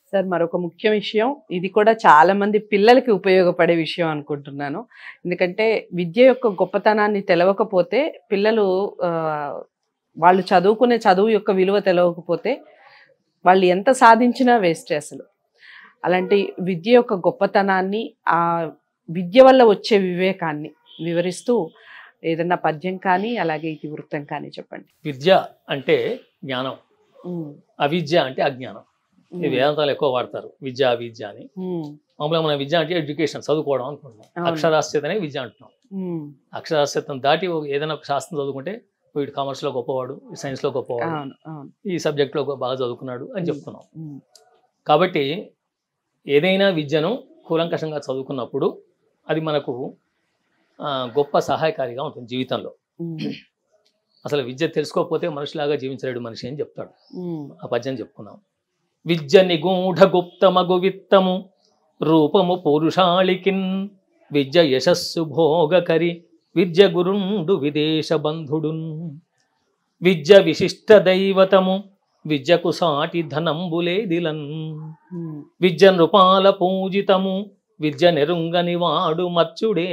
Sir మరొక ముఖ్య విషయం ఇది కూడా చాలా మంది పిల్లలకి ఉపయోగపడే విషయం అనుకుంటున్నాను ఎందుకంటే విద్య యొక్క గొప్పతనాన్ని తెలవకపోతే పిల్లలు ఆ, వాళ్ళు చదువుకునే చదువు యొక్క విలువ తెలవకపోతే వాళ్ళు ఎంత సాధించినా వేస్ట్ అసలు అలాంటి విద్య యొక్క గొప్పతనాన్ని ఆ విద్య వల్ల వచ్చే వివేకాన్ని వివరిస్తూ ఏదన్నా పద్యం కానీ అలాగే ఇతివృత్తం కానీ చెప్పండి విద్య అంటే జ్ఞానం ఉమ్, అవిద్య అంటే అజ్ఞానం ఈ ఉమ్, వేదాంతాలు ఎక్కువ వాడతారు విద్య అవిద్య అని ఉమ్, మామూలుగా మన విద్య అంటే ఎడ్యుకేషన్ చదువుకోవడం అనుకుంటున్నాం అవును. అక్షరాస్యతనే విద్య అంటున్నాం ఉమ్, అక్షరాస్యతను దాటి ఒక- ఏదైనా ఒక శాస్త్రం చదువుకుంటే వీడు కామర్స్లో గొప్పవాడు ఈ సైన్స్లో గొప్పవాడు అవును అవును ఈ సబ్జెక్ట్లో బాగా చదువుకున్నాడు అని ఉమ్. చెప్తున్నాం ఉమ్, కాబట్టి ఏదైనా విద్యను కూలంకషంగా చదువుకున్నప్పుడు అది మనకు ఆ, గొప్ప సహాయకారిగా ఉంటుంది జీవితంలో ఉమ్, అసలు విద్య తెలుసుకోకపోతే మనిషిలాగా జీవించలేడు మనిషి అని చెప్తాడు ఉమ్, ఆ పద్యం చెప్పుకున్నాం విద్య నిగూఢ గుప్తమగు విత్తము రూపము పౌరుషాళికిన్ విద్య యశస్సు భోగకరి విద్య గురుండు విదేశ బంధుడున్ విద్య విశిష్ట దైవతము విద్యకు సాటి ధనంబులేదిలన్ ఉమ్, విద్య నృపాల పూజితము విద్య నెరుంగని వాడు మర్చుడే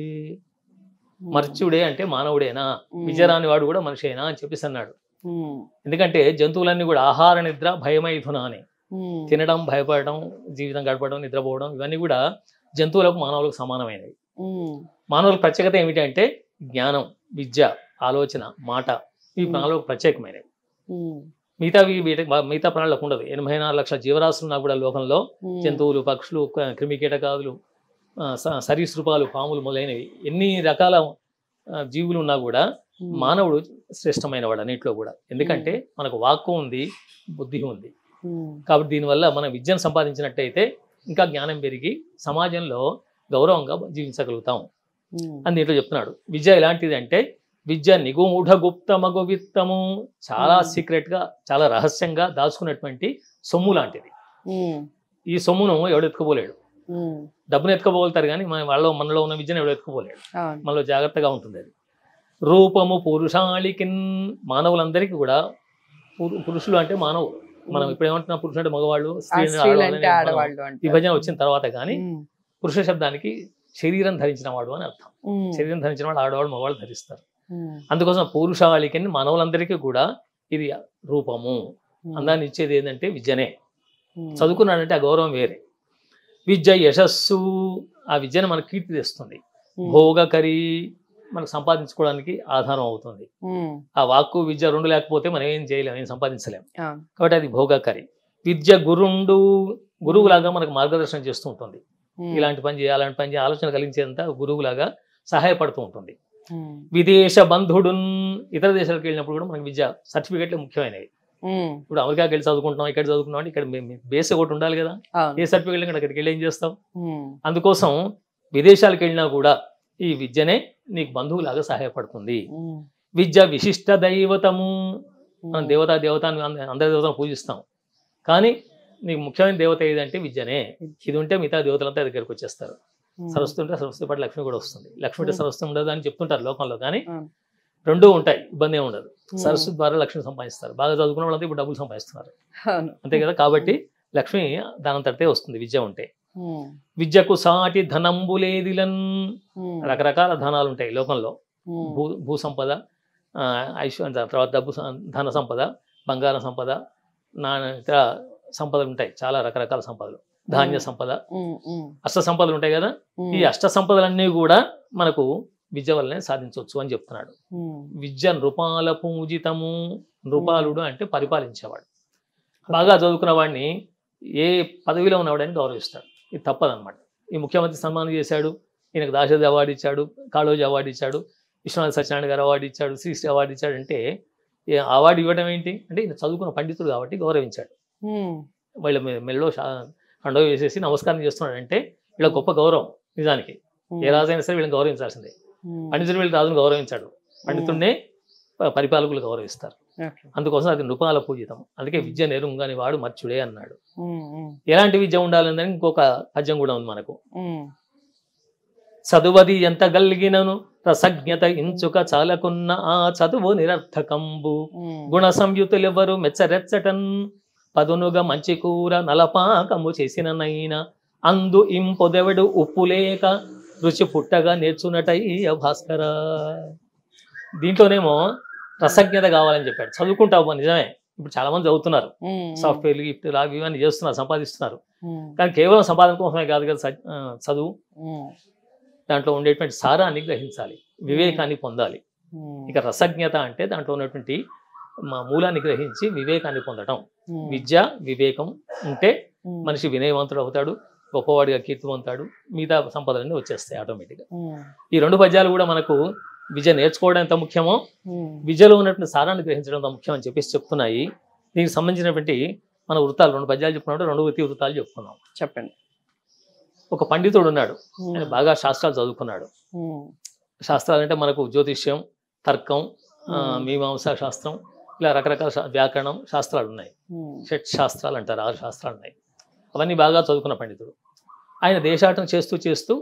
మర్చుడే అంటే మానవుడేనా ఉమ్, విద్యరాని వాడు కూడా మనిషేనా అని చెప్పేసి అన్నాడు ఉమ్, ఎందుకంటే జంతువులన్నీ కూడా ఆహార నిద్ర భయమైథున అని ఉమ్, తినడం భయపడడం జీవితం గడపడం నిద్రపోవడం ఇవన్నీ కూడా జంతువులకు మానవులకు సమానమైనవి ఉమ్, మానవుల ప్రత్యేకత ఏమిటి అంటే జ్ఞానం విద్య ఆలోచన మాట ఇవి Hmm. ప్రాణులకు ప్రత్యేకమైనవి ఉమ్, మిగతావి వీటి మిగతా ప్రాణులకు ఉండదు ఎనభై నాలుగు లక్షల జీవరాశులు ఉన్నా కూడా లోకంలో ఉమ్, జంతువులు పక్షులు క- క్రిమికీటకాదులు ఆ, స- సరీసృపాలు పాములు మొదలైనవి ఎన్ని రకాల ఆ, జీవులు ఉన్నా కూడా ఉమ్, మానవుడు శ్రేష్టమైన వాడు అన్నింటిలో కూడా ఎందుకంటే మనకు వాక్కు ఉంది బుద్ధి ఉంది ఉమ్, కాబట్టి దీనివల్ల మనం విద్యను సంపాదించినట్టయితే ఇంకా జ్ఞానం పెరిగి సమాజంలో గౌరవంగా జీవించగలుగుతాం ఉమ్, అని దీంట్లో చెప్తున్నాడు విద్య ఎలాంటిది అంటే విద్య నిగుమూఢ గుప్తమగు విత్తము చాలా Hmm. సీక్రెట్ గా చాలా రహస్యంగా దాచుకున్నటువంటి సొమ్ము లాంటిది ఉమ్, ఈ సొమ్మును ఎవడు ఎత్తుకోలేడు ఉమ్, డబ్బును ఎత్తుకోబోలుతారు కానీ మన వాళ్ళలో మనలో ఉన్న విద్యను ఎవడు ఎత్తుకోలేడు అవును మనలో జాగ్రత్తగా ఉంటుంది అది రూపము పురుషాళికిన్ మానవులందరికీ కూడా పురు- పురుషులు అంటే మానవులు మనం ఇప్పుడు ఏమంటున్నాం పురుషులు అంటే మగవాళ్ళు ఆ స్త్రీలు స్త్రీలు ఆడవాళ్ళు అంటే అని మనం ఆడవాళ్ళు అంటే విభజన వచ్చిన తర్వాత కానీ ఉమ్, పురుష శబ్దానికి శరీరం ధరించిన వాడు అని అర్థం ఉమ్, శరీరం ధరించిన వాడు ఆడవాళ్ళు మగవాళ్ళు ధరిస్తారు ఉమ్, అందుకోసం పౌరుషాళికని మానవులందరికీ కూడా ఇది రూపము ఉమ్, అందాన్ని ఇచ్చేది ఏంటంటే విద్యనే ఉమ్, చదువుకున్నాడంటే ఆ గౌరవం వేరే విద్య యశస్సు ఆ విద్యను మనకు కీర్తి తెస్తుంది ఉమ్, భోగకరి మనకు సంపాదించుకోవడానికి ఆధారం అవుతుంది ఉమ్, ఆ వాక్కు విద్య రెండు లేకపోతే మనం ఏం చేయలేం ఏం సంపాదించలేం అవును కాబట్టి అది భోగకరి విద్య గురుండు గురువులాగా మనకు మార్గదర్శనం చేస్తూ ఉంటుంది ఉమ్, ఇలాంటి పని చేయాలి అలాంటి పని చేయాలి ఆలోచన కలిగించేంత గురువులాగా సహాయపడుతూ ఉంటుంది ఉమ్, విదేశ బంధుడున్ ఇతర దేశాలకు వెళ్ళినప్పుడు కూడా మనకి విద్య సర్టిఫికెట్లు ముఖ్యమైనవి ఉమ్, ఇప్పుడు అమెరికాకి వెళ్ళి చదువుకుంటున్నాం ఇక్కడ చదువుకుంటున్నాం అంటే ఇక్కడ బేస్ ఒకటి ఉండాలి కదా అవును ఏ సర్టిఫికెట్ లేకుండా అక్కడికి వెళ్ళి ఏం చేస్తాం ఉమ్, అందుకోసం విదేశాలకు వెళ్ళినా కూడా ఈ విద్యనే నీకు బంధువులాగా సహాయపడుతుంది ఉమ్, విద్య విశిష్ట దైవతము మనం ఉమ్, దేవతా దేవతాన్ని అంద- అందరి దేవతలను పూజిస్తాం కానీ నీకు ముఖ్యమైన దేవత ఏదంటే విద్యనే ఇది ఉంటే మిగతా దేవతలంతా దగ్గరికి వచ్చేస్తారు ఉమ్, సరస్వతి ఉంటే సరస్వతి పాటు లక్ష్మి కూడా వస్తుంది లక్ష్మి ఉంటే Hmm. సరస్వతి ఉండదు అని చెప్తుంటారు లోకంలో కానీ అవును. రెండూ ఉంటాయి ఇబ్బంది ఏమి ఉండదు ఉమ్, సరస్వతి ద్వారా లక్ష్మి సంపాదిస్తారు బాగా చదువుకున్న వాళ్ళంతా ఇప్పుడు డబ్బులు సంపాదిస్తున్నారు అవును అంతే కదా కాబట్టి లక్ష్మి దానంతటితే వస్తుంది విద్య ఉంటే ఉమ్, విద్యకు సాటి ధనంబులేదిలన్ ఉమ్, రకరకాల ధనాలు ఉంటాయి లోకంలో ఉమ్, భూ భూ సంపద ఆ, ఐశ్వర్య దాని తర్వాత డబ్బు సం- ధన సంపద బంగారం సంపద నా ఇతర సంపదలు ఉంటాయి చాలా రకరకాల సంపదలు ధాన్య ఉమ్. సంపద ఉమ్, ఉమ్, అష్ట సంపదలు ఉంటాయి కదా ఉమ్, ఈ అష్ట సంపదలన్నీ కూడా మనకు విద్య వల్లనే సాధించవచ్చు అని చెప్తున్నాడు ఉమ్, విద్య నృపాల పూజితము నృపాలుడు అంటే పరిపాలించేవాడు బాగా చదువుకున్న వాడిని ఏ పదవిలో ఉన్నవాడని గౌరవిస్తాడు ఇది తప్పదన్నమాట ఈ ముఖ్యమంత్రి సన్మానం చేశాడు ఈయనకు దాశరథి అవార్డు ఇచ్చాడు కాళోజీ అవార్డు ఇచ్చాడు విశ్వనాథ్ సత్యనారాయణ గారు అవార్డు ఇచ్చాడు శ్రీశ్రీ అవార్డు ఇచ్చాడు అంటే ఈ అవార్డు ఇవ్వడం ఏంటి అంటే ఈయన చదువుకున్న పండితుడు కాబట్టి గౌరవించాడు ఉమ్, వీళ్ళ మె- మెడలో షా- కండవ వేసేసి నమస్కారం చేస్తున్నాడు అంటే వీళ్ళ గొప్ప గౌరవం నిజానికి ఉమ్, ఏ రాజైనా సరే వీళ్ళని గౌరవించాల్సిందే ఉమ్, పండితుడు వీళ్ళు రాజును గౌరవించాడు పండితుడినే ప- పరిపాలకులు గౌరవిస్తారు ఓకే. అందుకోసం అది నృపాల పూజితం అందుకే విద్య నేరుంగాని వాడు మర్చుడే అన్నాడు ఉమ్, ఉమ్, ఎలాంటి విద్య ఉండాలని ఇంకొక పద్యం కూడా ఉంది మనకు ఉమ్, చదువది ఎంత గల్గినను రసజ్ఞత ఇంచుక చాలకున్న ఆ చదువు నిరర్థకంబు ఉమ్, గుణ సంయుతులెవరు మెచ్చరెచ్చటన్ పదునుగా మంచి కూర నలపాకము చేసిన నైనా అందు ఇంపొదెవడు ఉప్పు లేక రుచి పుట్టగా నేర్చున్నటయ్య భాస్కర దీంట్లోనేమో రసజ్ఞత కావాలని చెప్పాడు చదువుకుంటావు నిజమే ఇప్పుడు చాలా మంది చదువుతున్నారు ఉమ్, సాఫ్ట్వేర్లు గిఫ్ట్ లాగా ఇవన్నీ చేస్తున్నారు సంపాదిస్తున్నారు ఉమ్, కానీ కేవలం సంపాదన కోసమే కాదు కదా స- ఆ, చదువు ఉమ్, దాంట్లో ఉండేటువంటి సారాన్ని గ్రహించాలి వివేకాన్ని పొందాలి ఉమ్, ఇక రసజ్ఞత అంటే దాంట్లో ఉన్నటువంటి మా మూలాన్ని గ్రహించి వివేకాన్ని పొందడం ఉమ్, విద్య వివేకం ఉంటే ఉమ్, మనిషి వినయవంతుడు అవుతాడు గొప్పవాడిగా కీర్తి పొందుతాడు మిగతా సంపదలన్నీ వచ్చేస్తాయి ఆటోమేటిక్గా ఉమ్, ఈ రెండు పద్యాలు కూడా మనకు విద్య నేర్చుకోవడం ఎంత ముఖ్యమో ఉమ్, విద్యలో ఉన్నటువంటి సారాన్ని గ్రహించడం ఎంత ముఖ్యం అని చెప్పేసి చెప్తున్నాయి దీనికి సంబంధించినటువంటి మన వృత్తాలు రెండు పద్యాలు చెప్పుకున్నప్పుడు రెండు వృత్తి వృత్తాలు చెప్పుకున్నాం చెప్పండి ఒక పండితుడు ఉన్నాడు ఉమ్, ఆయన బాగా శాస్త్రాలు చదువుకున్నాడు ఉమ్, శాస్త్రాలు అంటే మనకు జ్యోతిష్యం తర్కం ఆ, ఉమ్, మీమాంసా శాస్త్రం ఇలా రకరకాల శా- వ్యాకరణం శాస్త్రాలు ఉన్నాయి ఉమ్, షట్ శాస్త్రాలు అంటారు ఆరు శాస్త్రాలు ఉన్నాయి అవన్నీ బాగా చదువుకున్న పండితుడు ఆయన దేశాటం చేస్తూ చేస్తూ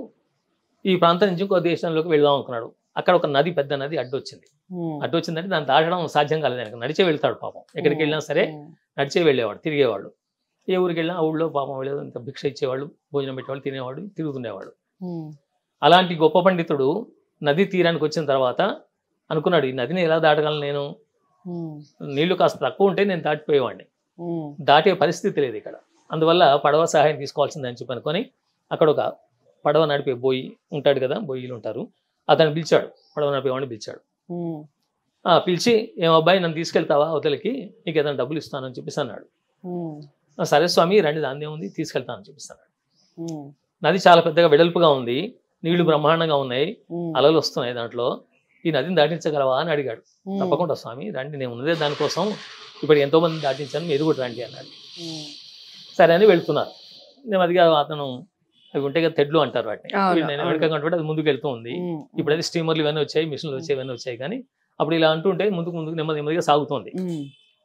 ఈ ప్రాంతం నుంచి ఇంకో దేశంలోకి వెళ్దాం అనుకున్నాడు అక్కడ ఒక నది పెద్ద నది అడ్డొచ్చింది ఉమ్, అడ్డొచ్చిందంటే దాన్ని దాటడం సాధ్యం కాలేదు ఆయనకు నడిచే వెళ్తాడు పాపం ఎక్కడికి వెళ్ళినా సరే ఉమ్, నడిచే వెళ్ళేవాడు తిరిగేవాడు ఏ ఊరికి వెళ్ళినా ఆ ఊళ్ళో పాపం వెళ్ళేది ఇంత భిక్ష ఇచ్చేవాళ్ళు భోజనం పెట్టేవాళ్ళు తినేవాడు తిరుగుతుండేవాడు ఉమ్, అలాంటి గొప్ప పండితుడు నది తీరానికి వచ్చిన తర్వాత అనుకున్నాడు ఈ నదిని ఎలా దాటగలను నేను ఉమ్, నీళ్లు కాస్త తక్కువ ఉంటే నేను దాటిపోయేవాడిని ఉమ్, దాటే పరిస్థితి లేదు ఇక్కడ అందువల్ల పడవ సహాయం తీసుకోవాల్సిందని చెప్పి అనుకొని అక్కడ ఒక పడవ నడిపే బోయి ఉంటాడు కదా బొయ్యిలు ఉంటారు అతను పిలిచాడు పడవ నడిపేవాడిని పిలిచాడు ఉమ్, ఆ పిలిచి ఏం అబ్బాయి నన్ను తీసుకెళ్తావా అవతలకి నీకు ఏదైనా డబ్బులు ఇస్తానని చెప్పేసి అన్నాడు ఉమ్, "ఆ, సరే స్వామి రండి దాన్ని ఉంది తీసుకెళ్తానని చెప్పిస్తాను ఉమ్, నది చాలా పెద్దగా వెడల్పుగా ఉంది నీళ్లు బ్రహ్మాండంగా ఉన్నాయి ఉమ్, అలలు వస్తున్నాయి దాంట్లో ఈ నదిని దాటించగలవా అని అడిగాడు ఉమ్, తప్పకుండా స్వామి రండి నేను ఉన్నదే దానికోసం ఇప్పుడు ఎంతో మంది దాటించాను మీరు కూడా రండి అన్నాడు ఉమ్, సరే అని వెళ్తున్నారు నెమ్మదిగా అతను అవి ఉంటాయి కదా తెడ్లు అంటారు వాటిని అవును, నేను అవును. వెనక కంటే అది ముందుకు వెళ్తూ ఉంది ఉమ్, ఇప్పుడైతే స్టీమర్లు ఇవన్నీ వచ్చాయి మిషన్లు వచ్చాయి ఇవన్నీ వచ్చాయి కానీ అప్పుడు ఇలా అంటుంటే ముందుకు ముందుకు నెమ్మది నెమ్మదిగా సాగుతోంది ఉమ్,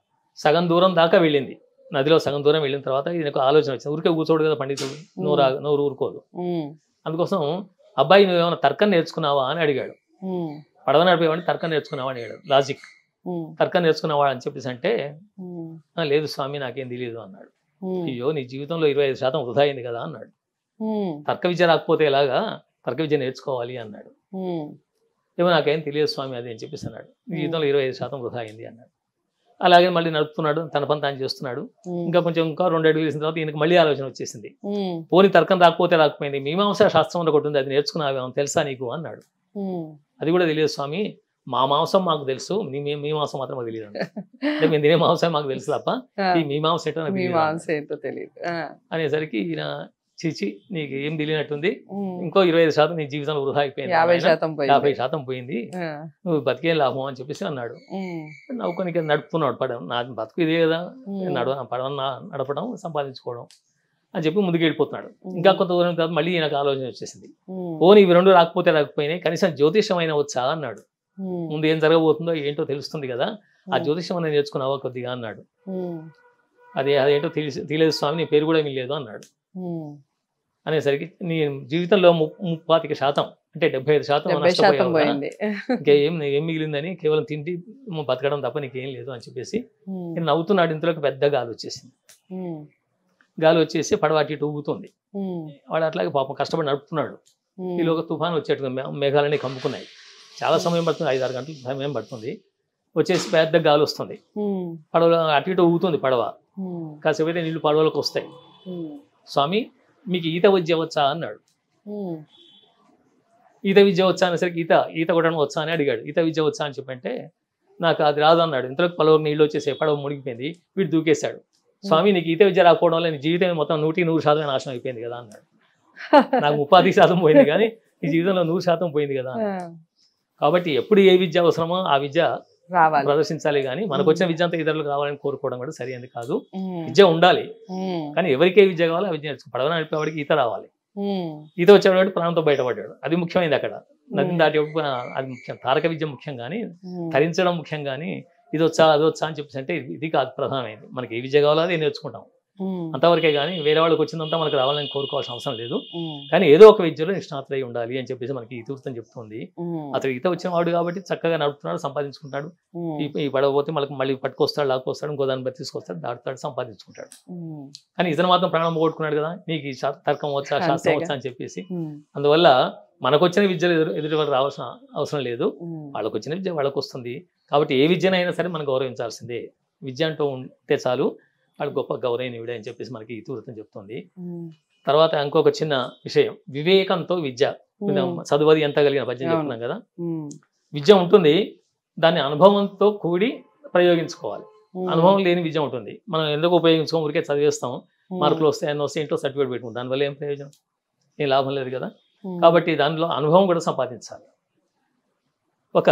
సగం దూరం దాకా వెళ్ళింది నదిలో సగం దూరం వెళ్ళిన తర్వాత ఈయనకు ఆలోచన వచ్చింది ఊరికే కూర్చోడు కదా పండితుడు నోరు ఆగ- నోరు ఊరుకోదు ఉమ్, అందుకోసం అబ్బాయి నువ్వు ఏమైనా తర్కం నేర్చుకున్నావా అని అడిగాడు ఉమ్, పడవ నడిపేవాడిని తర్కం నేర్చుకున్నావా అని అడిగాడు లాజిక్ ఉమ్, తర్కం నేర్చుకున్నావా అని చెప్పేసి అంటే ఉమ్, "ఆ, లేదు స్వామి నాకేం తెలియదు అన్నాడు ఉమ్, అయ్యో నీ జీవితంలో ఇరవై ఐదు శాతం వృధా అయింది కదా అన్నాడు ఉమ్, తర్క విద్య రాకపోతే ఎలాగా తర్క విద్య నేర్చుకోవాలి అన్నాడు ఉమ్, ఏమో నాకేం తెలియదు స్వామి అది అని చెప్పేసి అన్నాడు నీ జీవితంలో ఇరవై ఐదు శాతం వృధా అయింది అన్నాడు అలాగే మళ్ళీ నడుపుతున్నాడు తన పని తాను చేస్తున్నాడు ఉమ్, ఇంకా కొంచెం ఇంకా రెండు అడుగులు వేసిన తర్వాత ఈయనకు మళ్ళీ ఆలోచన వచ్చేసింది ఉమ్, పోని తర్కం రాకపోతే రాకపోయింది మీమాంస శాస్త్రం ఒకటి ఉంది అది నేర్చుకున్నావేమో తెలుసా నీకు అన్నాడు ఉమ్, అది కూడా తెలియదు స్వామి మా మాంసం మాకు తెలుసు మీ మీ- మీ మాంసం మాత్రం మాకు తెలియదు అన్నాడు. అంటే మేము తినే మాంసం మాకు తెలుసు తప్ప ఆ, ఈ మీ మాంసం ఏంటో నాకు మీ తెలియదు అన్నాడు. మాంసం ఏంటో తెలియదు ఆ, అనేసరికి ఈయన చీచి నీకు ఏం తెలియనట్టుంది ఉమ్, ఇంకో ఇరవై ఐదు శాతం నీ జీవితంలో వృధా అయిపోయింది యాభై నాయనా. శాతం యాభై పోయింది శాతం పోయింది ఆ, నువ్వు బతికేం లాభం అని చెప్పేసి అన్నాడు ఉమ్, నవ్వుకొని నడుపుతున్నాడు పడవ నా బతుకు ఇదే కదా ఉమ్, నడవ పడవ నా- నడపడం సంపాదించుకోవడం అని చెప్పి ముందుకు వెళ్ళిపోతున్నాడు ఉమ్, ఇంకా కొంత దూరం తర్వాత మళ్ళీ నాకు ఆలోచన వచ్చేసింది ఉమ్, పోనీ ఇవి రెండు రాకపోతే రాకపోయినాయి కనీసం జ్యోతిషం అయినా వచ్చా అన్నాడు ఉమ్, ముందు ఏం జరగబోతుందో ఏంటో తెలుస్తుంది కదా ఆ ఉమ్, జ్యోతిషం అనేది నేర్చుకున్నావా కొద్దిగా అన్నాడు ఉమ్, అదే అదేంటో తెలిసి తెలియదు స్వామి నీ పేరు కూడా లేదు అన్నాడు ఉమ్, అనేసరికి నీ జీవితంలో ము- ముప్పాతిక శాతం అంటే డెబ్బై ఐదు శాతం డెబ్బై శాతం నష్టపోయావు కదా. పోయింది ఇంకేం ఏం మిగిలిందని కేవలం తిండి ము- బతకడం తప్ప నీకేం లేదు అని చెప్పేసి ఉమ్, నేను నవ్వుతున్నాడు ఇంతలోకి పెద్ద గాలి వచ్చేసింది ఉమ్, గాలి వచ్చేసి పడవ అటు ఇటు ఊగుతుంది ఉమ్, వాడు అట్లాగే పాపం కష్టపడి నడుపుతున్నాడు ఉమ్, ఈలోగా తుఫాన్ వచ్చేట్టుగా మే- మేఘాలన్నీ కమ్ముకున్నాయి చాలా సమయం పడుతుంది ఐదు ఆరు గంటలు సమయం పడుతుంది వచ్చేసి పెద్ద గాలి వస్తుంది ఉమ్, పడవ అటు ఇటు ఊగుతుంది పడవ ఉమ్, కాసేపు అయితే నీళ్లు పడవలకు వస్తాయి ఉమ్, స్వామి మీకు ఈత విద్య వచ్చా అన్నాడు ఉమ్, ఈత విద్య వచ్చా అనేసరికి ఈత ఈత కొట్టడం వచ్చా అని అడిగాడు ఈత విద్య వచ్చా అని చెప్పంటే నాకు అది రాదు అన్నాడు ఇంతలోకి పలువురు నీళ్ళు వచ్చేసి పడవ మునిగిపోయింది వీడు దూకేశాడు స్వామి నీకు ఈత విద్య రాకపోవడం వల్ల నీ జీవితం మొత్తం నూటి నూరు శాతం నాశనం అయిపోయింది కదా అన్నాడు నాకు ముప్పాది శాతం పోయింది కానీ నీ జీవితంలో నూరు శాతం పోయింది కదా ఆ, అన్నాడు. కాబట్టి ఎప్పుడు ఏ విద్య అవసరమో ఆ విద్య రావాలి ప్రదర్శించాలి కానీ మనకు వచ్చిన విద్య అంతా ఇతరులకు రావాలని కోరుకోవడం కూడా సరైనది కాదు ఉమ్, విద్య ఉండాలి ఉమ్, కానీ ఎవరికి ఏ విద్య కావాలో ఆ విద్య నేర్చుకో పడవ నడిపేవాడికి ఈత రావాలి ఉమ్, ఈత వచ్చేవాడు ప్రాణంతో బయటపడ్డాడు అది ముఖ్యమైనది అక్కడ నదిని దాటి అది ముఖ్యం తారక విద్య ముఖ్యం కానీ ఉమ్, తరించడం ముఖ్యం కానీ ఇది వచ్చా అది వచ్చా అని చెప్పేసి అంటే ఇది కాదు ప్రధానమైనది మనకి ఏ విద్య కావాలో అది నేర్చుకుంటాం ఉమ్, అంతవరకే కానీ వేరే వాళ్ళకి వచ్చిందంతా మనకు రావాలని కోరుకోవాల్సిన అవసరం లేదు ఉమ్, కానీ ఏదో ఒక విద్యలో నిష్ణాతులై ఉండాలి అని చెప్పేసి మనకి ఇతివృత్తం చెప్తుంది ఉమ్, అతను ఈత వచ్చిన వాడు కాబట్టి చక్కగా నడుపుతున్నాడు సంపాదించుకుంటాడు ఉమ్, ఈ ఈ పడవపోతే మనకి మళ్ళీ పట్టుకొస్తాడు లాక్కొస్తాడు ఇంకో దాన్ని బట్టి తీసుకొస్తాడు దాటుతాడు సంపాదించుకుంటాడు ఉమ్, కానీ ఇతను మాత్రం ప్రాణం పోగొట్టుకున్నాడు కదా నీకు ఈ శా- తర్కం వచ్చా శాస్త్రం అంతేగా. వచ్చా అని చెప్పేసి ఉమ్, అందువల్ల మనకు వచ్చిన విద్యలు ఎదురు ఎదుటి వారు రావాల్సిన అవసరం లేదు ఉమ్, వాళ్ళకు వచ్చిన విద్య వాళ్ళకు వస్తుంది కాబట్టి ఏ విద్యనైనా సరే మనం గౌరవించాల్సిందే విద్య అంటూ ఉంటే చాలు వాళ్ళు గొప్ప గౌరవనీయుడే అని చెప్పేసి మనకి ఇతివృత్తం చెప్తుంది ఉమ్, తర్వాత ఇంకొక చిన్న విషయం వివేకంతో విద్య ఉమ్, చదువది ఎంత కలిగిన పద్యం అవును. చెప్తున్నాం కదా ఉమ్, విద్య ఉంటుంది దాన్ని అనుభవంతో కూడి ప్రయోగించుకోవాలి ఉమ్, అనుభవం లేని విద్య ఉంటుంది మనం ఎందుకు ఉపయోగించుకోం ఊరికే చదివేస్తాం ఉమ్, మార్కులు వస్తాయి అన్న వస్తే ఇంట్లో సర్టిఫికేట్ పెట్టుకుంటాం దానివల్ల ఏం ప్రయోజనం ఏం లాభం లేదు కదా ఉమ్, కాబట్టి దానిలో అనుభవం కూడా సంపాదించాలి ఒక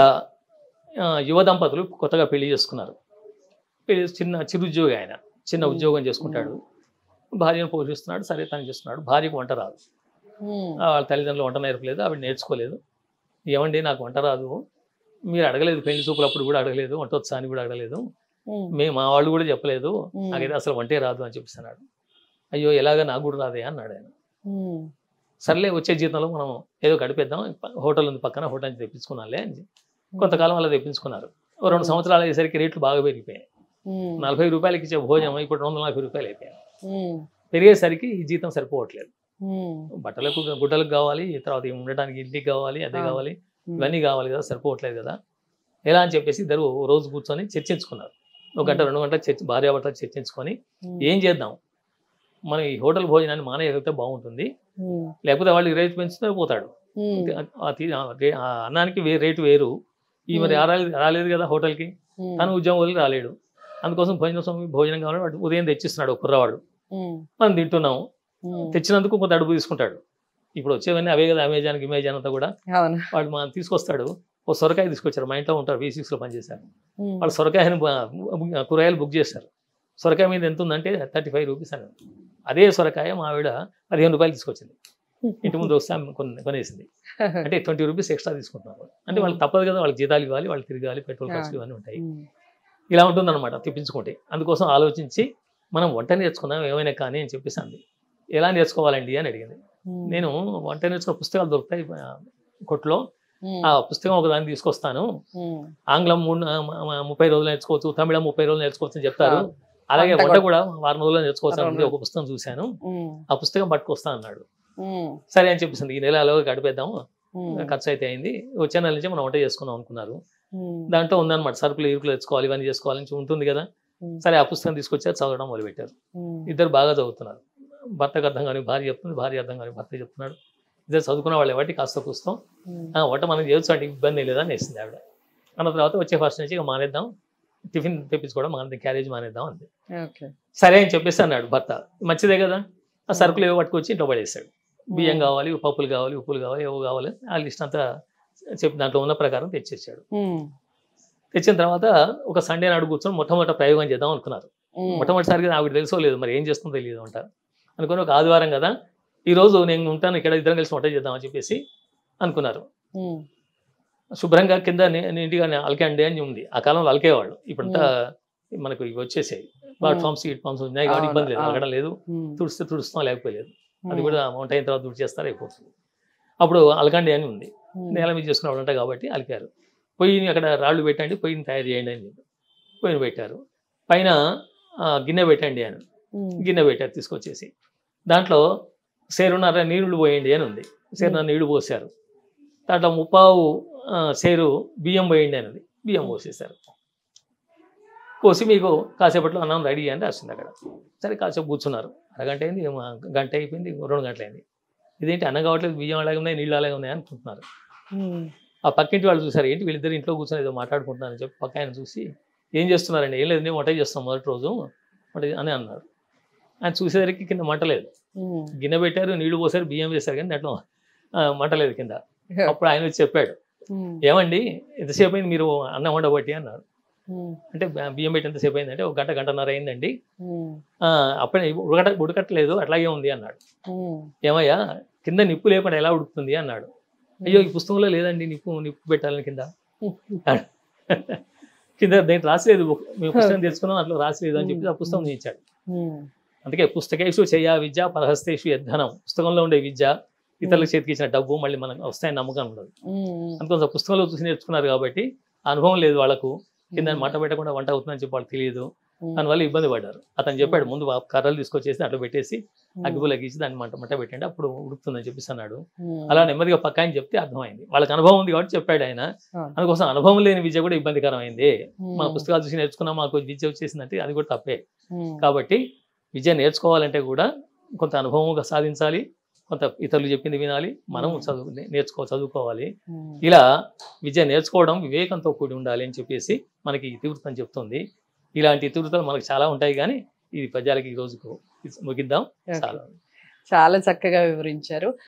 ఆ, యువ దంపతులు కొత్తగా పెళ్లి చేసుకున్నారు పెళ్లి చిన్న చిరుద్యోగి ఆయన చిన్న Hmm. ఉద్యోగం చేసుకుంటాడు భార్యను పోషిస్తున్నాడు సరే తను చేస్తున్నాడు భార్యకు వంట రాదు ఉమ్, ఆ, వాళ్ళ తల్లిదండ్రులు వంట నేర్పలేదు ఆవిడ నేర్చుకోలేదు ఏమండి నాకు వంట రాదు మీరు అడగలేదు పెళ్లి చూపులప్పుడు కూడా అడగలేదు వంట వచ్చా అని కూడా అడగలేదు ఉమ్, మేము మా వాళ్ళు కూడా చెప్పలేదు ఉమ్, నాకైతే అసలు వంటే రాదు అని చెప్పిస్తున్నాడు అయ్యో ఎలాగ నాకు కూడా రాదే అన్నాడు ఆయన ఉమ్, సర్లే వచ్చే జీతంలో మనం ఏదో గడిపేద్దాం హోటల్ ఉంది పక్కన హోటల్ నుంచి తెప్పించుకున్నాలే అని కొంతకాలం అలా తెప్పించుకున్నారు ఓ రెండు సంవత్సరాలు అయ్యేసరికి రేట్లు బాగా పెరిగిపోయాయి ఉమ్, నలభై రూపాయలకి ఇచ్చే భోజనం ఇప్పుడు రెండు వందల నలభై రూపాయలు అయిపోయాయి ఉమ్, పెరిగేసరికి ఈ జీతం సరిపోవట్లేదు ఉమ్, బట్టలకు గుడ్డలకు కావాలి తర్వాత ఈ ఉండటానికి ఇంటికి కావాలి అదే ఆ. కావాలి ఉమ్, ఇవన్నీ కావాలి కదా సరిపోవట్లేదు కదా ఎలా అని చెప్పేసి ఇద్దరు ఓ రోజు కూర్చొని చర్చించుకున్నారు ఒక గంట రెండు గంటలు చర్చ భార్యాభర్తలు చర్చించుకొని ఉమ్, ఏం చేద్దాం మనం ఈ హోటల్ భోజనాన్ని మానేయగలిగితే బాగుంటుంది ఉమ్, లేకపోతే వాళ్ళు ఈ రేటు పెంచుతూ పోతాడు ఉమ్, ఆ తి- ఆ రే- ఆ అన్నానికి వే రేటు వేరు ఈ మరి మ్మ్. రాలేదు రాలేదు కదా హోటల్కి ఉమ్, తను ఉద్యోగం వదిలి రాలేడు అందుకోసం భోజన స్వామి భోజనం కావాలని వాడు ఉదయం తెచ్చిస్తున్నాడు ఒక కుర్రవాడు ఉమ్, మనం తింటున్నాం ఉమ్, తెచ్చినందుకు కొంత అడుగు తీసుకుంటాడు ఇప్పుడు వచ్చేవన్నీ అవే కదా అమెజాన్ ఇమేజాన్ అంతా కూడా అవును వాడు మనం తీసుకొస్తాడు ఓ సొరకాయ తీసుకొచ్చారు మా ఇంట్లో ఉంటారు వి సిక్స్లో పనిచేశారు ఉమ్, వాళ్ళు సొరకాయని బు- కూరగాయలు బుక్ చేశారు సొరకాయ మీద ఎంత ఉందంటే థర్టీ ఫైవ్ రూపీస్ అని అదే సొరకాయ మా ఆవిడ పదిహేను రూపాయలు తీసుకొచ్చింది ఇంటి ముందు వస్తే ఆమె కొన్- కొనేసింది అంటే ట్వంటీ రూపీస్ ఎక్స్ట్రా తీసుకుంటున్నారు అంటే వాళ్ళకి తప్పదు కదా వాళ్ళకి జీతాలు ఇవ్వాలి వాళ్ళు తిరగాలి పెట్రోల్ ఖర్చు ఇవన్నీ ఉంటాయి ఉమ్, ఇలా ఉంటుందన్నమాట తెప్పించుకుంటే అందుకోసం ఆలోచించి మనం వంట నేర్చుకున్నాం ఏమైనా కానీ అని చెప్పేసి అంది ఎలా నేర్చుకోవాలండి అని అడిగింది ఉమ్, నేను వంట నేర్చుకున్న పుస్తకాలు దొరుకుతాయి ఆ, కొట్లో ఉమ్, ఆ పుస్తకం ఒకదాన్ని తీసుకొస్తాను ఉమ్, ఆంగ్లం మూడు ఆ, మ- మ- ముప్పై రోజులు నేర్చుకోవచ్చు తమిళం ముప్పై రోజులు నేర్చుకోవచ్చు అని చెప్తారు అవును. అలాగే వంట వంట కూడా వారం రోజుల్లో నేర్చుకోవచ్చు వారం అని ఒక పుస్తకం చూశాను ఉమ్, ఆ పుస్తకం పట్టుకొస్తా అన్నాడు ఉమ్, సరే అని చెప్పేసింది ఈ నెల అలా గడిపేద్దాము ఉమ్, ఖర్చు అయితే అయింది వచ్చే నెల నుంచి మనం వంట చేసుకుందాం అనుకున్నారు ఉమ్, దాంట్లో ఉందన్నమాట సరుకులు ఇరుకులు తెచ్చుకోవాలి ఇవన్నీ చేసుకోవాలని ఉంటుంది కదా ఉమ్, సరే ఆ పుస్తకం తీసుకొచ్చారు చదవడం మొదలుపెట్టారు ఉమ్, ఇద్దరు బాగా చదువుతున్నారు భర్తకు అర్థం కానీ భార్య చెప్తుంది భార్య అర్థం కానీ భర్త చెప్తున్నాడు ఇద్దరు చదువుకున్న వాళ్ళు ఎవరికి కాస్త పుస్తకం ఉమ్, "ఆ, వంట మనం చేయొచ్చు అంటే ఇబ్బంది లేదా అని వేసింది ఆవిడ అన్న తర్వాత వచ్చే ఫస్ట్ నుంచి ఇక మానేద్దాం టిఫిన్ తెప్పించుకోవడం మానేద్దాం క్యారేజ్ మానేద్దాం అంతే ఓకే సరే అని చెప్పేసి అన్నాడు భర్త మంచిదే కదా ఆ సరుకులు ఏవో పట్టుకొచ్చి ఇంట్లో పడేసాడు బియ్యం కావాలి పప్పులు కావాలి ఉప్పులు కావాలి ఏవో కావాలి ఆ లిస్ట్ అంతా చెప్పి దాంట్లో ఉన్న ప్రకారం తెచ్చేసాడు ఉమ్, తెచ్చిన తర్వాత ఒక సండే నాడు కూర్చొని మొట్టమొదటి ప్రయోగం చేద్దాం అనుకున్నారు ఉమ్, మొట్టమొదటిసారిగా ఆవిడ తెలుసో లేదు మరి ఏం చేస్తుందో తెలియదు అంట అనుకుని ఒక ఆదివారం కదా ఈ రోజు నేను ఉంటాను ఇక్కడ ఇద్దరం కలిసి వంట చేద్దామని చెప్పేసి అనుకున్నారు ఉమ్, శుభ్రంగా కింద ని- నీట్గా అలకండి అని ఉంది ఆ కాలంలో అలకేవాళ్ళు ఇప్పుడంతా మనకు ఇవి వచ్చేసాయి ప్లాట్ఫామ్స్ హీట్ ఫామ్స్ ఉన్నాయి కాబట్టి అవును, ఇబ్బంది లేదు అవును. అలకడం లేదు ఉమ్, తుడిస్తే తుడుస్తాం లేకపోలేదు అది ఉమ్, కూడా వంట అయిన తర్వాత తుడి చేస్తారు అయిపోతుంది అప్పుడు అలకండి అని ఉంది ఉమ్, నేల మీద చేసుకున్న వంట కాబట్టి అలికారు పొయ్యిని అక్కడ రాళ్ళు పెట్టండి పొయ్యిని తయారు చేయండి అని చెప్పి పొయ్యిని పెట్టారు పైన ఆ, గిన్నె పెట్టండి అని ఉమ్, గిన్నె పెట్టారు తీసుకొచ్చేసి దాంట్లో సేరున్నర నీళ్లు పోయండి అని ఉంది సేరున్నర నీళ్లు పోసారు దాంట్లో ముప్పావు ఆ, సేరు బియ్యం పోయండి అని ఉంది బియ్యం పోసేసారు పోసి మీకు కాసేపట్లో అన్నం రెడీ అని రాసింది అక్కడ సరే కాసేపు కూర్చున్నారు అరగంట అయింది ఏమో గంట అయిపోయింది రెండు గంటలు అయింది ఇదేంటి అన్నం కావట్లేదు బియ్యం అలాగే ఉన్నాయి నీళ్ళు అలాగే ఉన్నాయి అనుకుంటున్నారు ఉమ్, ఆ పక్కింటి వాళ్ళు చూసారు ఏంటి వీళ్ళిద్దరు ఇంట్లో కూర్చొని ఏదో మాట్లాడుకుంటున్నారని చెప్పి పక్క ఆయన చూసి ఏం చేస్తున్నారండి ఏం లేదు నేను వంట చేస్తాం మొదటి రోజు వంట చే-" అని అన్నారు ఆయన చూసేసరికి కింద మంట లేదు ఉమ్, గిన్నె పెట్టారు నీళ్లు పోసారు బియ్యం వేశారు కానీ దాంట్లో ఆ, మంట లేదు కింద అప్పుడు ఆయన వచ్చి చెప్పాడు ఉమ్, ఏమండి ఎంతసేపు అయింది మీరు అన్నం వండబట్టి అన్నారు ఉమ్, అంటే బ- బియ్యం పెట్టి ఎంతసేపు అయిందంటే ఒక గంట గంటన్నర అయిందండి ఉమ్, ఆ, అప్పుడే ఉడకట ఉడకట్లేదు అట్లాగే ఉంది అన్నాడు ఉమ్, ఏమయ్యా కింద నిప్పు లేకుండా ఎలా ఉడుకుతుంది అన్నాడు అయ్యో ఈ పుస్తకంలో లేదండి నిప్పు నిప్పు పెట్టాలని కింద కింద దేంట్లో రాసిలేదు మీ పుస్తకం తెచ్చుకున్నాం అట్లా రాసిలేదు అని చెప్పి ఆ పుస్తకం ఇచ్చాడు ఉమ్, అందుకే పుస్తకేషు చేయా విద్య పరహస్తేషు యద్ధనం పుస్తకంలో ఉండే విద్య ఇతరుల చేతికి ఇచ్చిన డబ్బు మళ్ళీ మనకు వస్తాయని నమ్మకం ఉండదు ఉమ్, అందుకోసం పుస్తకంలో చూసి నేర్చుకున్నారు కాబట్టి ఆ అనుభవం లేదు వాళ్ళకు కింద ఉమ్, మంట పెట్టకుండా వంట అవుతుందని చెప్పి వాళ్ళు తెలియదు ఉమ్, దానివల్ల ఇబ్బంది పడ్డారు అతను చెప్పాడు ముందు ఆ కర్రలు తీసుకొచ్చేసి అట్లా పెట్టేసి ఉమ్, అగ్గిపుల్ల గీసి దాన్ని మంట మంట పెట్టండి అప్పుడు ఉడుకుతుందని చెప్పేసి అన్నాడు ఉమ్, అలా నెమ్మదిగా పక్క ఆయన చెప్తే అర్థమైంది వాళ్ళకి అనుభవం ఉంది కాబట్టి చెప్పాడు ఆయన ఆ. అందుకోసం అనుభవం లేని విద్య కూడా ఇబ్బందికరమైంది ఉమ్, మన పుస్తకాలు చూసి నేర్చుకున్నా మాకు విద్య వచ్చేసిందంటే అది కూడా తప్పే ఉమ్, కాబట్టి విద్య నేర్చుకోవాలంటే కూడా కొంత అనుభవంగా సాధించాలి కొంత ఇతరులు చెప్పింది వినాలి మనం మ్మ్. చదువు నేర్చుకో చదువుకోవాలి ఉమ్, ఇలా విద్య నేర్చుకోవడం వివేకంతో కూడి ఉండాలి అని చెప్పేసి మనకి ఇతివృత్తం చెప్తుంది ఇలాంటి ఇతివృత్తాలు మనకు చాలా ఉంటాయి కానీ ఇది పద్యాలకి ఈ రోజుకు ముగిద్దాం ఓకే. చాలా చాలా చక్కగా వివరించారు